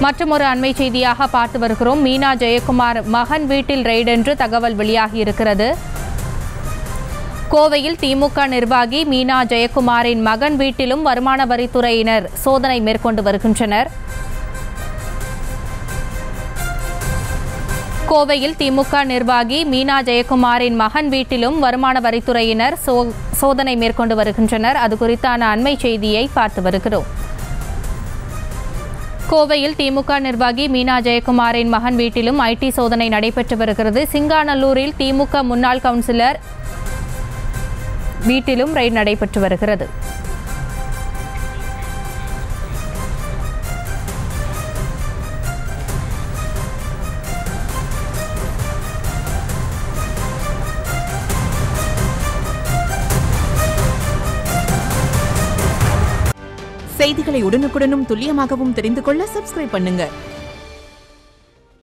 மற்றொரு அண்மை செய்தியாக பார்த்து வருகிறோம் மீனா ஜெயக்குமார் மகன் வீட்டில் ரெய்டு என்று தகவல் வெளியாகியிருக்கிறது கோவையில் திமுக நிர்வாகி மீனா ஜெயக்குமாரின் மகன் வீட்டிலும் வருமான வரித்துறையினர் சோதனை மேற்கொண்டு வருகின்றனர் கோவையில் திமுக நிர்வாகி மீனா ஜெயக்குமாரின் மகன் வீட்டிலும் வருமான வரித்துறையினர் சோ- சோதனை மேற்கொண்டு வருகின்றனர் அது குறித்தான அண்மை செய்தியை பார்த்து வருகிறோம் கோவையில் திமுக நிர்வாகி மீனா ஜெயக்குமாரின் மகன் வீட்டிலும் ஐடி சோதனை நடைபெற்று வருகிறது சிங்காநல்லூரில் திமுக முன்னாள் கவுன்சிலர் வீட்டிலும் ரெய்டு நடைபெற்று வருகிறது செய்திகளை உடனுக்குடனும் துல்லியமாகவும் தெரிந்து கொள்ள சப்ஸ்கிரைப் பண்ணுங்க